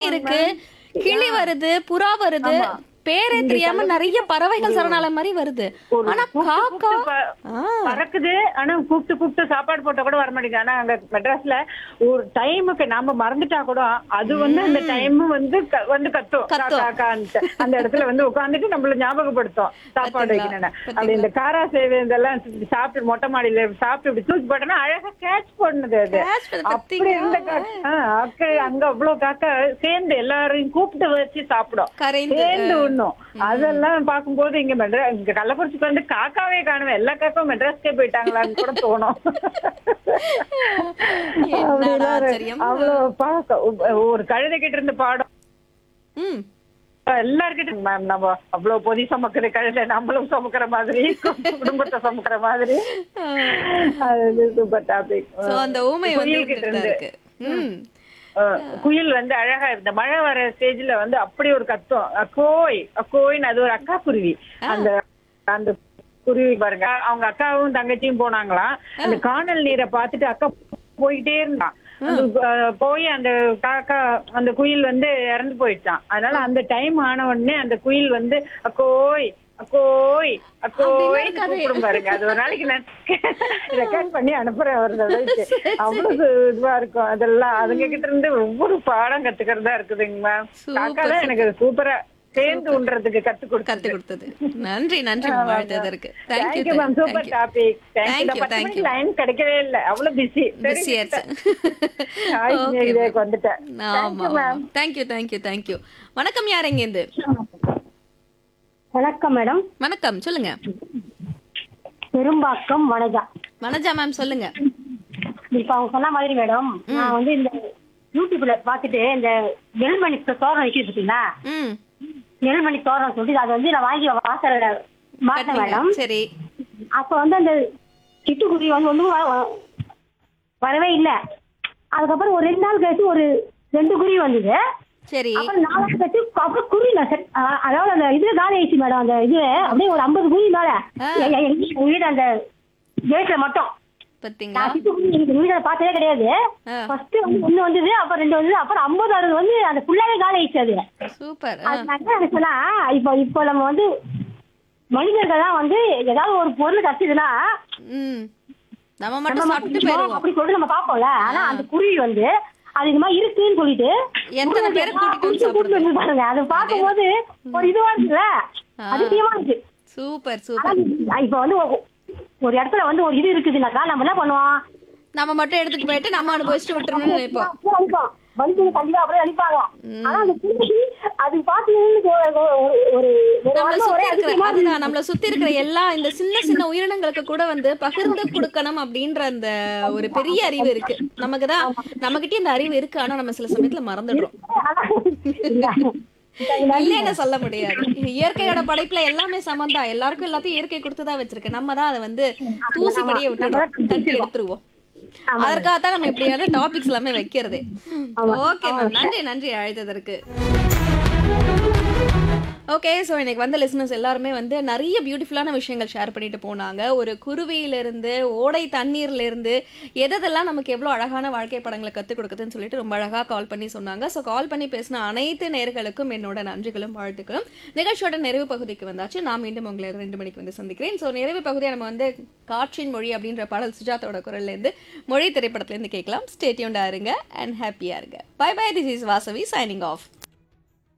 இருக்கு கிளி வருது புறா வருது பேரே தெரியாம நிறைய பறவைகள் சரணாலயம் மாதிரி வருது ஒரு ஆனா கூப்பிட்டு காக்கா கூப்பிட்டு ப- ஆ, பறக்குது ஆனா கூப்பிட்டு கூப்பிட்டு சாப்பாடு போட்டா கூட வர மாட்டேங்குது ஆனா அங்க மெட்ராஸ்ல ஒரு டைமுக்கு நாம மறந்துட்டா கூட அது வந்து அந்த டைம் வந்து க- வந்து கத்தும் கத்தும். காக்கான்ட்டு அந்த இடத்துல வந்து உட்கார்ந்துட்டு நம்மள ஞாபகப்படுத்தும் சாப்பாடு பாத்தீங்களா? வைக்கணும்னு அப்படி இந்த காரா சேவை இதெல்லாம் சாப்பிட்டு மொட்டை மாடியில சாப்பிட்டு இப்படி தூக்கி போட்டோம்னா அழகா கேட்ச் பண்ணுது அது Catch பண்ணுது, அப்படி பாத்தீங்களா? இருந்த காக்கா ஆ, அக்க அங்க அவ்வளவு காக்கா சேர்ந்து எல்லாரையும் கூப்பிட்டு வச்சு சாப்பிடும் கரைந்து சேர்ந்து உண்ணும் அதெல்லாம் பார்க்கும்போது இங்க மெட்ராஸ் இங்க கள்ளக்குறிச்சிக்கு வந்து காக்காவே காணுவேன் எல்லா காக்காவும் மெட்ராஸ்க்கே போயிட்டாங்களான்னு கூட தோணும் என்னடா அப்படிலாம் இரு- ஆச்சரியம். அவ்வளவு பார்க்க ஒரு கழுதை கிட்ட இருந்து பாடம் ம் எல்லார்கிட்ட மேம் நம்ம அவ்வளவு பொதி சுமக்குற கழுதை நம்மளும் சுமக்கிற மாதிரி குடும்பத்தை சுமக்கிற மாதிரி அது சூப்பர் டாபிக் சோ அந்த ஊமை வந்து கிட்ட இருந்துட்டு தான் இருந்து இருக்கு ம் அஹ் குயில் வந்து அழகா இந்த மழை வர ஸ்டேஜ்ல வந்து அப்படி ஒரு கத்தம் அக்கோய் அக்கோய்னு அது ஒரு அக்கா குருவி அந்த அந்த குருவி பாருங்க அவங்க அக்காவும் தங்கச்சியும் போனாங்களாம் அந்த காணல் நீரை பார்த்துட்டு அக்கா போயிட்டே இருந்தான் அந்த, அஹ், போய் அந்த காக்கா அந்த குயில் வந்து இறந்து போயிடுச்சான் அதனால அந்த டைம் ஆன உடனே அந்த குயில் வந்து அக்கோய் அக்கோய் அக்கோய் கூப்பிடும் பாருங்க அது ஒரு நாளைக்கு நான் ரெக்கார்ட் பண்ணி அனுப்புறேன் ஒரு தடவைக்கு அவ்வளவு இதுவா இருக்கும் அதெல்லாம் அதுங்க கிட்ட இருந்து ஒவ்வொரு பாடம் கத்துக்கிறதா இருக்குதுங்க மேம் காக்கா தான் எனக்கு சூப்பரா சேர்ந்து உண்றதுக்கு கத்து கொடுத்து கத்து கொடுத்தது நன்றி நன்றி வாழ்த்ததற்கு thank you thank you ma'am super topic Thank you, thank thank you you. Line கிடைக்கவே இல்ல அவ்வளவு பிஸி பிஸி ஆச்சு இதுக்கு வந்துட்டேன் ஆமா தேங்க்யூ தேங்க்யூ தேங்க்யூ வணக்கம் யார் எங்கேருந்து வணக்கம் மேடம் வணக்கம் சொல்லுங்க பெரும்பாக்கம் வனஜா வனஜா மேம் சொல்லுங்க இப்ப அவங்க சொன்ன மாதிரி மேடம் நான் வந்து இந்த யூடியூப்ல பாத்துட்டு இந்த நெல்மணி தோரணம் வைக்கிறது பார்த்தீங்களா ம் நெல்மணி தோரணம் சொல்லிட்டு அதை வந்து நான் வாங்கி வாசல மாட்டேன் மேடம் சரி அப்ப வந்து அந்த சிட்டுக்குருவி வந்து ஒண்ணும் வ- வ- வரவே இல்ல அதுக்கப்புறம் ஒரு ரெண்டு நாள் கழிச்சு ஒரு ரெண்டு குருவி வந்தது சரி அப்புறம் நாலு நாள் கழிச்சு அப்புறம் குருவி நான் செட் அ- அதாவது அந்த இதுல காலி ஆயிடுச்சு மேடம் அந்த இது அப்படியே ஒரு ஐம்பது குருவி மேல ஆ. எ- எ- எங்க வீடு அந்த கேட்ல மட்டும் பாத்தீங்களா நான் சிட்டுக்குருவி எங்க வீட்டுல பார்த்ததே கிடையாது ஆ. ஃபர்ஸ்ட் வந்து ஒண்ணு வந்தது அப்புறம் ரெண்டு வந்தது அப்புறம் ஐம்பது அறுபது வந்து அந்த ஃபுல்லாவே காலி ஆயிடுச்சு அது சூப்பர் அது நான் என்ன நினைச்சேன்னா இப்போ இப்போ நம்ம வந்து மனிதர்கள்லாம் வந்து ஏதாவது ஒரு பொருள் கத்துதுன்னா ம் நம்ம நம்ம மட்டும் மட்டும் சாப்பிட்டு இருக்கோம் போயிருவோம் அப்படி சொல்லிட்டு நம்ம பாப்போம்ல ஆனா அந்த குருவி வந்து அது இது மாதிரி இருக்குன்னு சொல்லிட்டு எத்தனை பேரை கூட்டிட்டு வந்து கூட்டிட்டு சாப்பிடுது? வந்து பாருங்க அதை பார்க்கும்போது ஒரு இதுவா இருக்குல்ல அதிசயமா இருக்கு சூப்பர் ஆனா சூப்பர் இப்ப வந்து ஒரு- ஒரு இடத்துல வந்து ஒரு இது இருக்குதுனாக்கா நம்ம என்ன பண்ணுவோம் நம்ம மட்டும் எடுத்துட்டு போயிட்டு நம்ம அனுபவிச்சுட்டு விட்டுறணும்னு நினைப்போம் அப்படியே அனுப்போம் மனுஷங்க கண்டிப்பா அப்படியே அனுப்பாங்க ஆனா அந்த குருவி அது பார்த்து ஒரு ஒரு- ஒரு ஒரு நம்மள வாரமா சுத்தி ஒரே இருக்கிற அதிசயமா இருக்கு. அதுதான் நம்மள சுத்தி இருக்கிற எல்லா இந்த சின்ன சின்ன உயிரினங்களுக்கு கூட வந்து பகிர்ந்து கொடுக்கணும் அப்படின்ற அந்த ஒரு பெரிய அறிவு இருக்கு நமக்கு தான் நம்மகிட்ட இந்த அறிவு இருக்கு ஆனா நம்ம சில சமயத்துல மறந்துடுறோம் ஆனா, இல்ல. இல்லைன்னு சொல்ல முடியாது இயற்கையோட படைப்புல எல்லாமே சமந்தா எல்லாருக்கும் எல்லாத்தையும் இயற்கை கொடுத்துதான் வச்சிருக்கு நம்ம தான் அதை வந்து தூசி படிய விட்டு தட்டி எடுத்துருவோம் அதற்காகத்தான் நம்ம இப்படியான டாபிக்ஸ் எல்லாமே வைக்கிறதே ஓகே மேம் நன்றி நன்றி அழைத்ததற்கு ஓகே ஸோ எனக்கு வந்த லிசனர்ஸ் எல்லாருமே வந்து நிறைய பியூட்டிஃபுல்லான விஷயங்கள் ஷேர் பண்ணிட்டு போனாங்க ஒரு குருவியிலிருந்து ஓடை தண்ணீர்லேருந்து எதெல்லாம் நமக்கு எவ்வளோ அழகான வாழ்க்கை படங்களை கற்றுக் கொடுக்குதுன்னு சொல்லிட்டு ரொம்ப அழகாக கால் பண்ணி சொன்னாங்க ஸோ கால் பண்ணி பேசின அனைத்து நேர்களுக்கும் என்னோட நன்றிகளும் வாழ்த்துக்களும் நிகழ்ச்சியோட நிறைவு பகுதிக்கு வந்தாச்சு நான் மீண்டும் உங்களை ரெண்டு மணிக்கு வந்து சந்திக்கிறேன் ஸோ நிறைவு பகுதியை நம்ம வந்து காற்றின் மொழி அப்படின்ற பாடல் சுஜாதாவோட குரல்லேருந்து மொழி திரைப்படத்துலேருந்து கேட்கலாம் ஸ்டேட்யூண்டாக இருங்க அண்ட் ஹாப்பியாக இருங்க bye bye this is Vasavi signing of